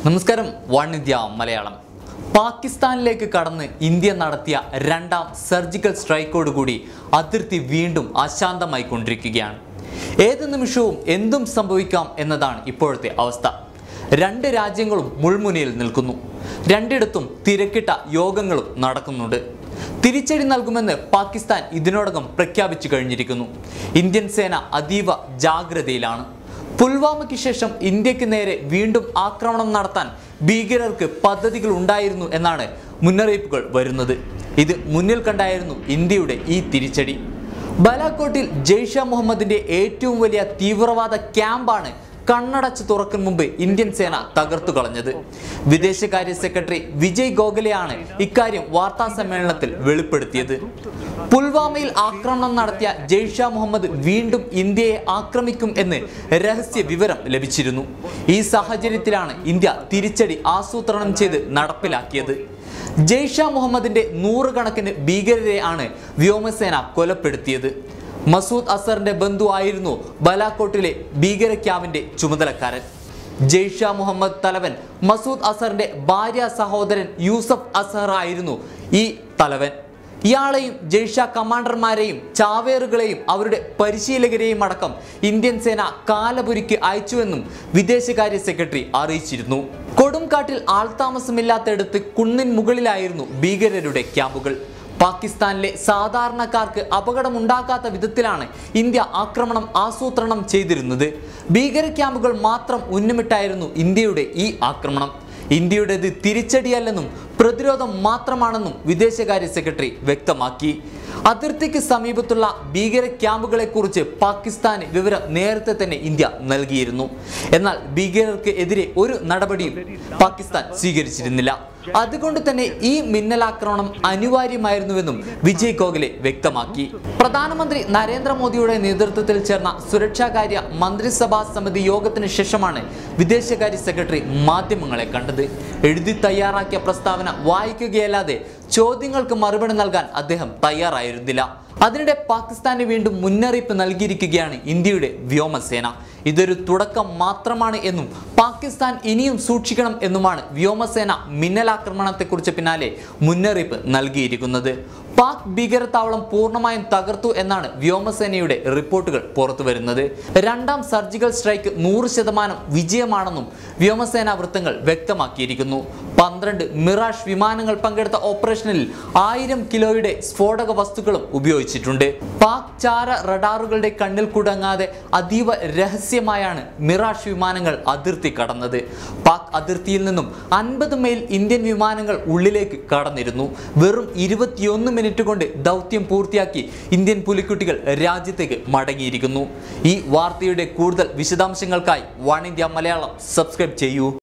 നമസ്കാരം one India Malayalam പാകിസ്ഥാനിലേക്ക് കടന്ന് ഇന്ത്യ നടത്തിയ രണ്ടാം സർജിക്കൽ സ്ട്രൈക്കോടുകൂടി അതിർത്തി വീണ്ടും അശാന്തമായി കൊണ്ടിരിക്കുകയാണ് ഏത് നിമിഷവും എന്തും സംഭവിക്കാം എന്നതാണ് ഇപ്പോഴത്തെ അവസ്ഥ രണ്ട് രാജ്യങ്ങളും മുൾമുനയിൽ നിൽക്കുന്നു രണ്ടിടത്തും തിരക്കിട്ട യോഗങ്ങളും നടക്കുന്നുണ്ട് തിരിച്ചടി നൽകുമെന്ന് പാകിസ്ഥാൻ ഇതിനോടകം പ്രഖ്യാപിച്ചു കഴിഞ്ഞിരിക്കുന്നു ഇന്ത്യൻ സേന അതീവ ജാഗ്രതയിലാണ് പുൽവാമയ്ക്ക് ശേഷം ഇന്ത്യക്ക് നേരെ വീണ്ടും ആക്രമണം നടത്താൻ ഭീകരർക്ക് പദ്ധതികൾ ഉണ്ടായിരുന്നു എന്നാണ് മുന്നറിയിപ്പുകൾ വരുന്നത് ഇത് മുന്നിൽ കണ്ടായിരുന്നു ഇന്ത്യയുടെ ഈ തിരിച്ചടി ബലാക്കോട്ടിൽ ജെയ്ഷ മുഹമ്മദിന്റെ ഏറ്റവും വലിയ തീവ്രവാദ ക്യാമ്പാണ് കണ്ണടച്ച് തുറക്കും മുമ്പ് ഇന്ത്യൻ സേന തകർത്തു കളഞ്ഞത് വിദേശകാര്യ സെക്രട്ടറി വിജയ് ഗോഖലെയാണ് ഇക്കാര്യം വാർത്താ സമ്മേളനത്തിൽ വെളിപ്പെടുത്തിയത് പുൽവാമയിൽ ആക്രമണം നടത്തിയ ജെയ്ഷ മുഹമ്മദ് വീണ്ടും ഇന്ത്യയെ ആക്രമിക്കും എന്ന് രഹസ്യ വിവരം ലഭിച്ചിരുന്നു ഈ സാഹചര്യത്തിലാണ് ഇന്ത്യ തിരിച്ചടി ആസൂത്രണം ചെയ്ത് നടപ്പിലാക്കിയത് ജെയ്ഷ മുഹമ്മദിന്റെ നൂറുകണക്കിന് ഭീകരരെ ആണ് വ്യോമസേന കൊലപ്പെടുത്തിയത് മസൂദ് അസറിന്റെ ബന്ധു ആയിരുന്നു ബലാക്കോട്ടിലെ ഭീകര ക്യാമ്പിന്റെ ചുമതലക്കാരൻ ജെയ്ഷ മുഹമ്മദ് തലവൻ മസൂദ് അസറിന്റെ ഭാര്യ സഹോദരൻ യൂസഫ് അസഹർ ആയിരുന്നു ഈ തലവൻ ഇയാളെയും ജെയ്ഷ കമാൻഡർമാരെയും ചാവേറുകളെയും അവരുടെ പരിശീലകരെയും അടക്കം ഇന്ത്യൻ സേന കാലപുരിക്ക് അയച്ചുവെന്നും വിദേശകാര്യ സെക്രട്ടറി അറിയിച്ചിരുന്നു കൊടുംകാട്ടിൽ ആൾതാമസമില്ലാത്തയിടത്ത് കുന്നിൻ മുകളിലായിരുന്നു ഭീകരരുടെ ക്യാമ്പുകൾ പാകിസ്ഥാനിലെ സാധാരണക്കാർക്ക് അപകടമുണ്ടാക്കാത്ത വിധത്തിലാണ് ഇന്ത്യ ആക്രമണം ആസൂത്രണം ചെയ്തിരുന്നത് ഭീകര ക്യാമ്പുകൾ മാത്രം ഉന്നമിട്ടായിരുന്നു ഇന്ത്യയുടെ ഈ ആക്രമണം ഇന്ത്യയുടേത് തിരിച്ചടിയല്ലെന്നും പ്രതിരോധം മാത്രമാണെന്നും വിദേശകാര്യ സെക്രട്ടറി വ്യക്തമാക്കി അതിർത്തിക്ക് സമീപത്തുള്ള ഭീകര ക്യാമ്പുകളെക്കുറിച്ച് പാകിസ്ഥാന് വിവരം നേരത്തെ തന്നെ ഇന്ത്യ നൽകിയിരുന്നു എന്നാൽ ഭീകരർക്ക് എതിരെ ഒരു നടപടിയും പാകിസ്ഥാൻ സ്വീകരിച്ചിരുന്നില്ല അതുകൊണ്ട് തന്നെ ഈ മിന്നലാക്രമണം അനിവാര്യമായിരുന്നുവെന്നും വിജയ് ഗോഖലെ വ്യക്തമാക്കി പ്രധാനമന്ത്രി നരേന്ദ്രമോദിയുടെ നേതൃത്വത്തിൽ ചേർന്ന സുരക്ഷാകാര്യ മന്ത്രിസഭാ സമിതി യോഗത്തിന് ശേഷമാണ് വിദേശകാര്യ സെക്രട്ടറി മാധ്യമങ്ങളെ കണ്ടത് എഴുതി തയ്യാറാക്കിയ പ്രസ്താവന വായിക്കുകയല്ലാതെ ചോദ്യങ്ങൾക്ക് മറുപടി നൽകാൻ അദ്ദേഹം തയ്യാറായിരുന്നില്ല അതിനിടെ പാകിസ്ഥാന് വീണ്ടും മുന്നറിയിപ്പ് നൽകിയിരിക്കുകയാണ് ഇന്ത്യയുടെ വ്യോമസേന ഇതൊരു തുടക്കം മാത്രമാണ് എന്നും പാകിസ്ഥാൻ ഇനിയും സൂക്ഷിക്കണം എന്നുമാണ് വ്യോമസേന മിന്നലാക്രമണത്തെക്കുറിച്ച് പിന്നാലെ മുന്നറിയിപ്പ് നൽകിയിരിക്കുന്നത് പാക് ഭീകരത്താവളം പൂർണ്ണമായും തകർത്തു എന്നാണ് വ്യോമസേനയുടെ റിപ്പോർട്ടുകൾ പുറത്തു വരുന്നത് രണ്ടാം സർജിക്കൽ സ്ട്രൈക്ക് നൂറ് ശതമാനം വിജയമാണെന്നും വ്യോമസേന വൃത്തങ്ങൾ വ്യക്തമാക്കിയിരിക്കുന്നു പന്ത്രണ്ട് മിറാഷ് വിമാനങ്ങൾ പങ്കെടുത്ത ഓപ്പറേഷനിൽ ആയിരം കിലോയുടെ സ്ഫോടക വസ്തുക്കളും ഉപയോഗിച്ചിട്ടുണ്ട് പാക് ചാര റഡാറുകളുടെ കണ്ണിൽ കുടങ്ങാതെ അതീവ രഹസ്യമായാണ് മിറാഷ് വിമാനങ്ങൾ അതിർത്തി കടന്നത് പാക് അതിർത്തിയിൽ നിന്നും അൻപത് മൈൽ ഇന്ത്യൻ വിമാനങ്ങൾ ഉള്ളിലേക്ക് കടന്നിരുന്നു വെറും ഇരുപത്തിയൊന്ന് മിനിറ്റ് കൊണ്ട് ദൗത്യം പൂർത്തിയാക്കി ഇന്ത്യൻ പുലിക്കുട്ടികൾ രാജ്യത്തേക്ക് മടങ്ങിയിരിക്കുന്നു ഈ വാർത്തയുടെ കൂടുതൽ വിശദാംശങ്ങൾക്കായി വൺ ഇന്ത്യ മലയാളം സബ്സ്ക്രൈബ് ചെയ്യൂ